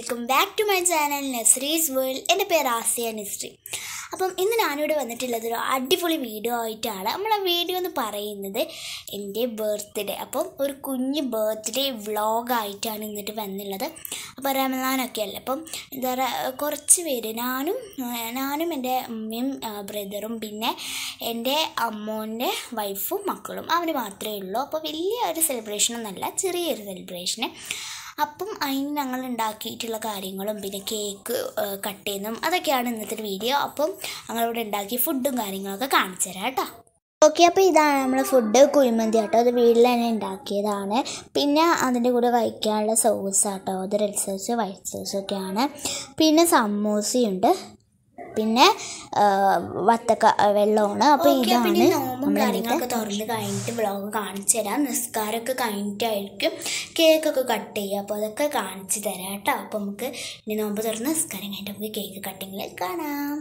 welcome back to my channel Nasree's world എൻ്റെ പേര് ആസിയ നസ്രി അപ്പം ഇന്ന് ഞാനിവിടെ വന്നിട്ടുള്ളത് ഒരു അടിപൊളി വീഡിയോ ആയിട്ടാണ് നമ്മൾ ആ വീഡിയോ എന്ന് പറയുന്നത് എൻ്റെ ബർത്ത്ഡേ അപ്പം ഒരു കുഞ്ഞ് ബർത്ത്ഡേ വ്ളോഗായിട്ടാണ് ഇന്നിട്ട് വന്നുള്ളത് അപ്പോൾ റമദാനൊക്കെ അല്ലേ അപ്പം എന്താ പറയുക കുറച്ച് പേര് ഞാനും ആ, ഞാനും എൻ്റെ അമ്മയും ബ്രദറും പിന്നെ എൻ്റെ അമ്മോൻ്റെ വൈഫും മക്കളും അവർ മാത്രമേ ഉള്ളൂ അപ്പോൾ വലിയ ഒരു സെലിബ്രേഷനൊന്നുമല്ല ചെറിയൊരു സെലിബ്രേഷന് അപ്പം അതിന് ഞങ്ങൾ ഉണ്ടാക്കിയിട്ടുള്ള കാര്യങ്ങളും പിന്നെ കേക്ക് കട്ട് ചെയ്യുന്നതും അതൊക്കെയാണ് ഇന്നത്തെ ഒരു വീഡിയോ അപ്പം ഞങ്ങളിവിടെ ഉണ്ടാക്കിയ ഫുഡും കാര്യങ്ങളൊക്കെ കാണിച്ചു തരാം കേട്ടോ ഓക്കെ അപ്പോൾ ഇതാണ് നമ്മളെ ഫുഡ് കുഴിമന്തി കേട്ടോ അത് വീട്ടിൽ തന്നെ ഉണ്ടാക്കിയതാണ് പിന്നെ അതിൻ്റെ കൂടെ കഴിക്കാനുള്ള സോസ് ആട്ടോ അത് റെഡ് സോസ് വൈറ്റ് സോസ് ഒക്കെയാണ് പിന്നെ സമൂസയുണ്ട് പിന്നെ ആ, വത്തക്ക വെള്ളമാണ് അപ്പോൾ ഇതാണ് നോമ്പും കാര്യങ്ങളൊക്കെ തുറന്ന് കഴിഞ്ഞിട്ട് വ്ളോഗ് കാണിച്ചു തരാം നിസ്കാരമൊക്കെ കഴിഞ്ഞിട്ടായിരിക്കും കേക്കൊക്കെ കട്ട് ചെയ്യുക അപ്പോൾ അതൊക്കെ കാണിച്ചു തരാം കേട്ടോ അപ്പോൾ നമുക്ക് ഇനി നോമ്പ് തുറന്ന് നിസ്കാരം കഴിഞ്ഞിട്ട് നമുക്ക് കേക്ക് കട്ടിങ്ങിൽ കാണാം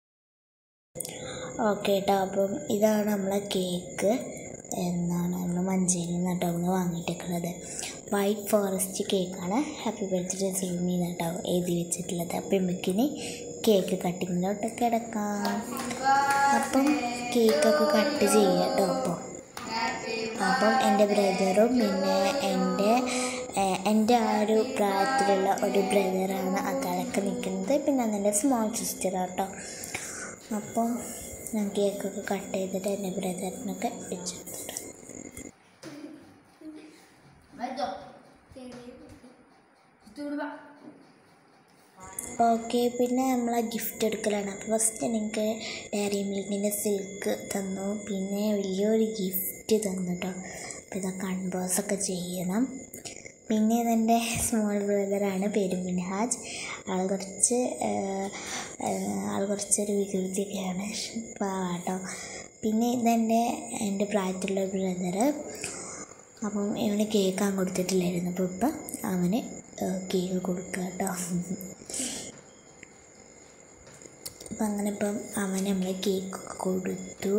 ഓക്കെ കേട്ടോ അപ്പം ഇതാണ് നമ്മളെ കേക്ക് എന്നാണ് നമ്മൾ മഞ്ചേരിയിൽ നിന്ന് കേട്ടോ നമ്മൾ വാങ്ങിയിട്ടുള്ളത് വൈറ്റ് ഫോറസ്റ്റ് കേക്കാണ് ഹാപ്പി ബർത്ത്ഡേ സീമി കേട്ടോ എഴുതി വെച്ചിട്ടുള്ളത് അപ്പം നമുക്കിനി കേക്ക് കട്ടിങ്ങിലോട്ട് കിടക്കാം അപ്പം കേക്കൊക്കെ കട്ട് ചെയ്യാം കേട്ടോ അപ്പോൾ അപ്പം എൻ്റെ ബ്രദറും പിന്നെ എൻ്റെ ഏഹ്, എൻ്റെ ആ ഒരു പ്രായത്തിലുള്ള ഒരു ബ്രദറാണ് ആ തലക്ക് നിൽക്കുന്നത് പിന്നെ അതെൻ്റെ സ്മോൾ സിസ്റ്റർ കേട്ടോ അപ്പോൾ ഞാൻ കേക്കൊക്കെ കട്ട് ചെയ്തിട്ട് എൻ്റെ ബ്രദറിനൊക്കെ വെച്ചു ഓക്കെ പിന്നെ നമ്മൾ ആ ഗിഫ്റ്റ് എടുക്കലാണ് അപ്പോൾ ഫസ്റ്റ് എനിക്ക് ഡയറി മിൽക്കിൻ്റെ സിൽക്ക് തന്നു പിന്നെ വലിയൊരു ഗിഫ്റ്റ് തന്നു കേട്ടോ അപ്പോൾ ഇതൊക്കെ അൺബോക്സൊക്കെ ചെയ്യണം പിന്നെ ഇതെൻ്റെ സ്മോൾ ബ്രദറാണ് പേര് മിൻഹാജ് ആൾ കുറച്ച് ആഹ്, ആഹ്, ആൾ കുറച്ചൊരു വികൃതിയൊക്കെയാണ് പാട്ടോ പിന്നെ ഇതെൻ്റെ എൻ്റെ പ്രായത്തിലുള്ള ബ്രദറ് അപ്പം ഇവന് കേൾക്കാൻ കൊടുത്തിട്ടില്ലായിരുന്നു അപ്പോൾ ഇപ്പം അവന് കേക്ക് കൊടുക്കുക കേട്ടോ അപ്പം അങ്ങനെ ഇപ്പം അവന് നമ്മൾ കേക്ക് കൊടുത്തു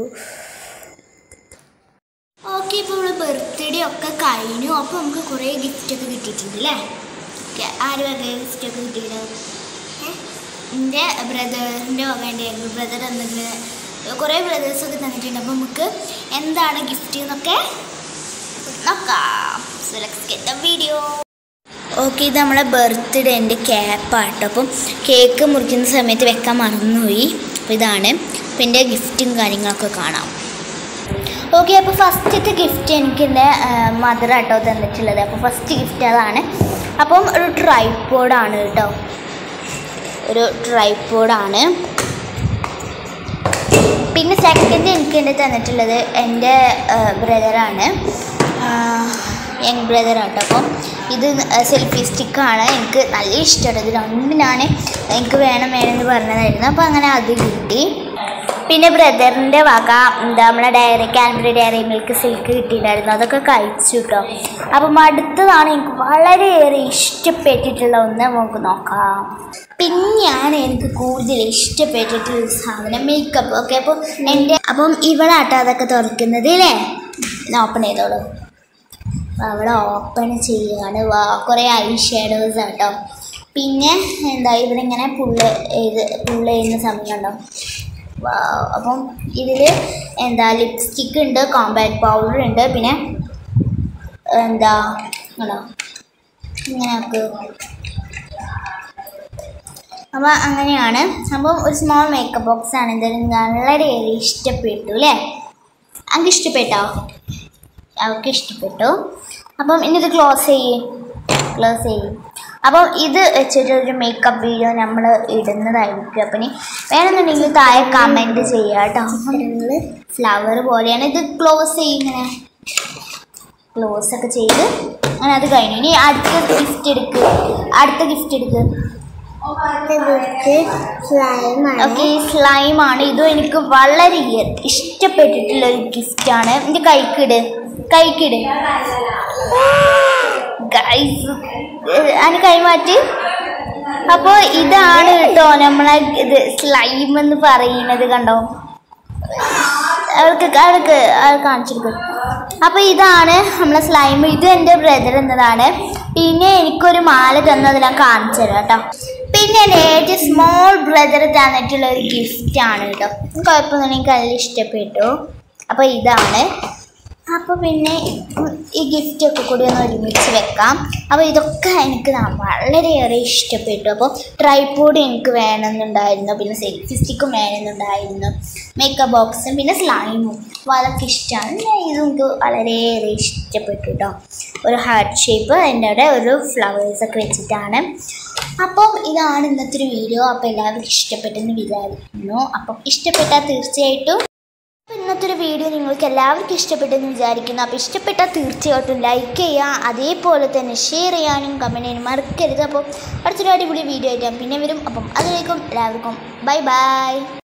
ഓക്കെ ഇപ്പോൾ നമ്മൾ ബർത്ത്ഡേ ഒക്കെ കഴിഞ്ഞു അപ്പോൾ നമുക്ക് കുറേ ഗിഫ്റ്റൊക്കെ കിട്ടിയിട്ടുണ്ട് അല്ലേ ഓക്കെ ആര് വക ഗിഫ്റ്റൊക്കെ കിട്ടിയത് എൻ്റെ ബ്രദറിൻ്റെ വക എൻ്റെ യങ് ബ്രദർ തന്നിട്ട് കുറേ ബ്രദേഴ്സൊക്കെ തന്നിട്ടുണ്ട് അപ്പോൾ നമുക്ക് എന്താണ് ഗിഫ്റ്റ് എന്നൊക്കെ നോക്കാം so let's get the video okay ഇത് നമ്മളെ ബർത്ത്ഡേൻ്റെ ക്യാപ്പാട്ടോ അപ്പം കേക്ക് മുറിക്കുന്ന സമയത്ത് വെക്കാൻ മറന്നുപോയി അപ്പോൾ ഇതാണ് അപ്പം എൻ്റെ ഗിഫ്റ്റും കാര്യങ്ങളൊക്കെ കാണാം ഓക്കെ അപ്പോൾ ഫസ്റ്റത്തെ ഗിഫ്റ്റ് എനിക്ക് എൻ്റെ മദർ ആട്ടോ തന്നിട്ടുള്ളത് അപ്പോൾ ഫസ്റ്റ് ഗിഫ്റ്റ് അതാണ് അപ്പം ഒരു ട്രൈപ്പോഡാണ് കേട്ടോ ഒരു ട്രൈപ്പോഡാണ് പിന്നെ സെക്കൻഡ് എനിക്ക് എൻ്റെ തന്നിട്ടുള്ളത് എൻ്റെ ബ്രദറാണ് യങ് ബ്രദറാട്ടോ അപ്പം ഇത് സെൽഫി സ്റ്റിക്കാണ് എനിക്ക് നല്ല ഇഷ്ടമാണ് ഇത് രണ്ടും ഞാൻ എനിക്ക് വേണം വേണം എന്ന് പറഞ്ഞതായിരുന്നു അപ്പോൾ അങ്ങനെ അത് കിട്ടി പിന്നെ ബ്രദറിൻ്റെ വക എന്താ നമ്മളെ dairy Cadbury dairy milk silk കിട്ടിയിട്ടുണ്ടായിരുന്നു അതൊക്കെ കഴിച്ചു കേട്ടോ അപ്പം അടുത്തതാണ് എനിക്ക് വളരെയേറെ ഇഷ്ടപ്പെട്ടിട്ടുള്ള ഒന്ന് നമുക്ക് നോക്കാം പിന്നെയാണ് എനിക്ക് കൂടുതൽ ഇഷ്ടപ്പെട്ടിട്ടുള്ള ഒരു സാധനം മേക്കപ്പ് ഓക്കെ അപ്പോൾ എൻ്റെ അപ്പം ഇവളാട്ടോ അതൊക്കെ തുറക്കുന്നത് അല്ലേ ഓപ്പൺ ചെയ്തോളൂ അവിടെ ഓപ്പൺ ചെയ്യുകയാണ് വാ കുറേ ഐ ഷേഡോസ് ആട്ടോ പിന്നെ എന്താ ഇവിടെ ഇങ്ങനെ പുള്ള് ചെയ്ത് പുള്ള് ചെയ്യുന്ന സമയം ഉണ്ടോ വാ അപ്പം ഇതിൽ എന്താ ലിപ്സ്റ്റിക്ക് ഉണ്ട് കോമ്പാക്ട് പൗഡർ ഉണ്ട് പിന്നെ എന്താ ആണോ ഇങ്ങനെ ആക്ക് അപ്പോൾ അങ്ങനെയാണ് അപ്പം ഒരു സ്മോൾ മേക്കപ്പ് ബോക്സ് ആണ് എന്തായാലും വളരെയേറെ ഇഷ്ടപ്പെട്ടു അല്ലേ അങ്ങ് ഇഷ്ടപ്പെട്ടോ അവർക്ക് ഇഷ്ടപ്പെട്ടു അപ്പം ഇനി ഇത് ക്ലോസ് ചെയ്യും ക്ലോസ് ചെയ്യും അപ്പം ഇത് വെച്ചിട്ടൊരു മേക്കപ്പ് വീഡിയോ നമ്മൾ ഇടുന്നതായിരിക്കും അപ്പം ഇനി വേണമെന്നുണ്ടെങ്കിൽ താഴെ കമൻറ്റ് ചെയ്യുക കേട്ടോ ഫ്ലവർ പോലെയാണ് ഇത് ക്ലോസ് ചെയ്യും ഇങ്ങനെ ക്ലോസ് ഒക്കെ ചെയ്ത് അങ്ങനെ അത് കഴിഞ്ഞു ഇനി അടുത്ത ഗിഫ്റ്റ് എടുക്ക് അടുത്ത ഗിഫ്റ്റ് എടുക്ക് ഓക്കെ സ്ലൈം ആണ് ഇതും എനിക്ക് വളരെ ഇഷ്ടപ്പെട്ടിട്ടുള്ള ഒരു ഗിഫ്റ്റാണ് എൻ്റെ കൈക്കിട് കൈക്കിട് ഗൈസ് അതിന് കൈമാറ്റി അപ്പോൾ ഇതാണ് കേട്ടോ നമ്മളെ ഇത് സ്ലൈം എന്ന് പറയുന്നത് കണ്ടോ അവർക്ക് അവർക്ക് അത് കാണിച്ചെടുക്കും അപ്പോൾ ഇതാണ് നമ്മളെ സ്ലൈം ഇത് എൻ്റെ ബ്രദർ എന്നതാണ് പിന്നെ എനിക്കൊരു മാല തന്നത് ഞാൻ കാണിച്ചു തരാം കേട്ടോ പിന്നെ എൻ്റെ ഏറ്റവും സ്മോൾ ബ്രദർ തന്നിട്ടുള്ള ഒരു ഗിഫ്റ്റ് ആണ് കേട്ടോ കുഴപ്പമൊന്നും എനിക്ക് നല്ല ഇഷ്ടപ്പെട്ടു അപ്പോൾ ഇതാണ് അപ്പോൾ പിന്നെ ഈ ഗിഫ്റ്റൊക്കെ കൂടി ഒന്ന് ഒരുമിച്ച് വെക്കാം അപ്പോൾ ഇതൊക്കെ എനിക്ക് ന- വളരെയേറെ ഇഷ്ടപ്പെട്ടു അപ്പോൾ ട്രൈപോഡ് എനിക്ക് വേണമെന്നുണ്ടായിരുന്നു പിന്നെ സെൽഫി സ്റ്റിക്കും വേണമെന്നുണ്ടായിരുന്നു മേക്കപ്പ് ബോക്സും പിന്നെ സ്ലൈമും അപ്പോൾ അതൊക്കെ ഇഷ്ടമാണ് ഞാൻ ഇത് എനിക്ക് വളരെയേറെ ഇഷ്ടപ്പെട്ടു കേട്ടോ ഒരു ഹാർട്ട് ഷേപ്പ് അതിൻ്റെ അവിടെ ഒരു ഫ്ലവേഴ്സൊക്കെ വെച്ചിട്ടാണ് അപ്പം ഇതാണ് ഇന്നത്തെ ഒരു വീഡിയോ അപ്പോൾ എല്ലാവർക്കും ഇഷ്ടപ്പെട്ടെന്ന് വിചാരിക്കുന്നു അപ്പം ഇഷ്ടപ്പെട്ടാൽ തീർച്ചയായിട്ടും അപ്പോൾ ഇന്നത്തെ ഒരു വീഡിയോ നിങ്ങൾക്ക് എല്ലാവർക്കും ഇഷ്ടപ്പെട്ടെന്ന് വിചാരിക്കുന്നു അപ്പോൾ ഇഷ്ടപ്പെട്ടാൽ തീർച്ചയായിട്ടും ലൈക്ക് ചെയ്യുക അതേപോലെ തന്നെ ഷെയർ ചെയ്യാനും കമൻറ്റ് ചെയ്യാനും മറക്കരുത് അപ്പോൾ അടുത്തൊരു അടിപൊളി വീഡിയോ ആയിട്ട് ഞാൻ പിന്നെ വരും അപ്പം അതിലേക്കും എല്ലാവർക്കും ബൈ ബൈ